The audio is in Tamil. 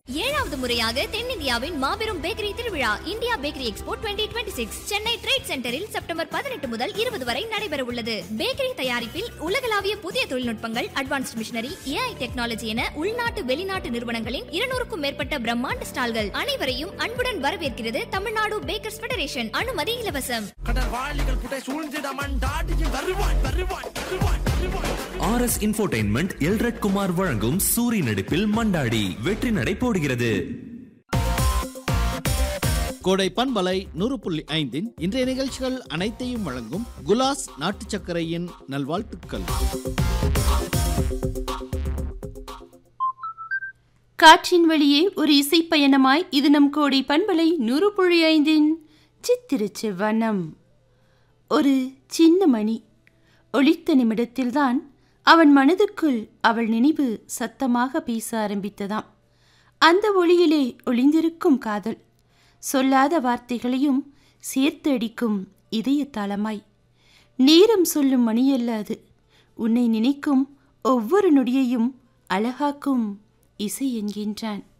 ஏழாவது முறையாக தென்னிந்தியாவின் மாபெரும் பேக்கரி திருவிழா India bakery expo 2026 Chennai trade சென்டரில் செப்டம்பர் பதினெட்டு முதல் இருபது வரை நடைபெற உள்ளது பேக்கரி தயாரிப்பில் உலகளாவிய புதிய தொழில்நுட்பங்கள் அட்வான்ஸ்ட் மிஷினரி ஏஐ டெக்னாலஜி என உள்நாட்டு வெளிநாட்டு நிறுவனங்களின் இருநூறுக்கும் மேற்பட்ட பிரம்மாண்ட ஸ்டால்கள் அனைவரையும் அன்புடன் வரவேற்கிறது தமிழ்நாடு பேக்கர்ஸ் ஃபெடரேஷன் அனுமதி இலவசம் கடற்வாளிகள் புடை சூழ்ந்திட மண்டாடியும் வருவான் வருவான் வருவான் வருவான் R S infotainment Elred Kumar வழங்கும் சூரி நடிப்பில் மண்டாடி வெற்றி நடை போடுகிறது கோடை பண்பலை நூறு புள்ளி ஐந்தின் இன்றைய நிகழ்ச்சிகள் அனைத்தையும் வழங்கும் குலாஸ் நாட்டு சர்க்கரையின் நல்வாழ்த்துக்கள் காற்றின் வழியே ஒரு இசைப்பயணமாய் இது நம் கோடை பண்பலை நூறு புள்ளி ஐந்தின் சித்திரச் செவ்வனம் ஒரு சின்ன மணி ஒளித்த நிமிடத்தில்தான் அவன் மனதுக்குள் அவள் நினைவு சத்தமாக பேச ஆரம்பித்ததாம் அந்த ஒளியிலே ஒளிந்திருக்கும் காதல் சொல்லாத வார்த்தைகளையும் சேர்த்து அடிக்கும் இதய தளமாய் நேரம் சொல்லும் மணியல்ல அது உன்னை நினைக்கும் ஒவ்வொரு நொடியையும் அழகாக்கும் இசை என்கின்றான்